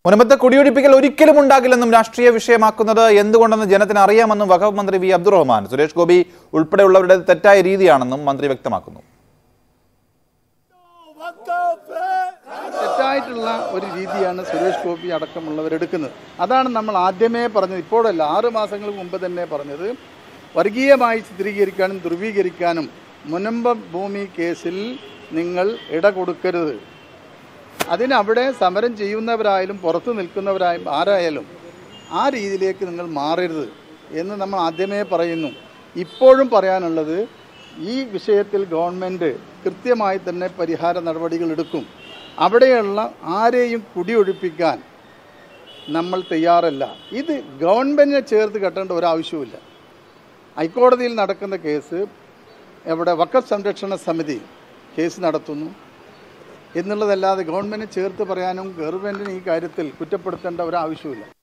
മുനമ്പത്തെ കുടിയൊഴിപ്പിക്കൽ ഒരിക്കലും ഉണ്ടാകില്ലെന്നും രാഷ്ട്രീയ വിഷയമാക്കുന്നത് എന്തുകൊണ്ടെന്ന് ജനത്തിന് അറിയാമെന്നും വഖഫ് മന്ത്രി വി അബ്ദുറഹ്മാൻ സുരേഷ് ഗോപി ഉൾപ്പെടെയുള്ളവരുടെ തെറ്റായ രീതിയാണെന്നും മന്ത്രി വ്യക്തമാക്കുന്നു തെറ്റായിട്ടുള്ള ഒരു രീതിയാണ് സുരേഷ് ഗോപി അടക്കമുള്ളവരെടുക്കുന്നത് അതാണ് നമ്മൾ ആദ്യമേ പറഞ്ഞത് ഇപ്പോഴല്ല ആറ് മാസങ്ങൾക്ക് മുമ്പ് തന്നെ പറഞ്ഞത് വർഗീയമായി ചിത്രീകരിക്കാനും ധ്രുവീകരിക്കാനും മുനമ്പം ഭൂമി കേസിൽ നിങ്ങൾ ഇട കൊടുക്കരുത് അതിനവിടെ സമരം ചെയ്യുന്നവരായാലും പുറത്ത് നിൽക്കുന്നവരായാലും ആരായാലും ആ രീതിയിലേക്ക് നിങ്ങൾ മാറരുത് എന്ന് നമ്മൾ ആദ്യമേ പറയുന്നു ഇപ്പോഴും പറയാനുള്ളത് ഈ വിഷയത്തിൽ ഗവൺമെൻറ് കൃത്യമായി തന്നെ പരിഹാര നടപടികൾ എടുക്കും അവിടെയുള്ള ആരെയും കുടിയൊഴിപ്പിക്കാൻ നമ്മൾ തയ്യാറല്ല ഇത് ഗവൺമെൻറ്റിനെ ചേർത്ത് കെട്ടേണ്ട ഒരാവശ്യവുമില്ല ഹൈക്കോടതിയിൽ നടക്കുന്ന കേസ് എവിടെ വക്കഫ് സംരക്ഷണ സമിതി കേസ് നടത്തുന്നു എന്നുള്ളതല്ലാതെ ഗവൺമെൻറ് ചേർത്ത് പറയാനും ഗവൺമെൻറ്റിന് ഈ കാര്യത്തിൽ കുറ്റപ്പെടുത്തേണ്ട ഒരാവശ്യമില്ല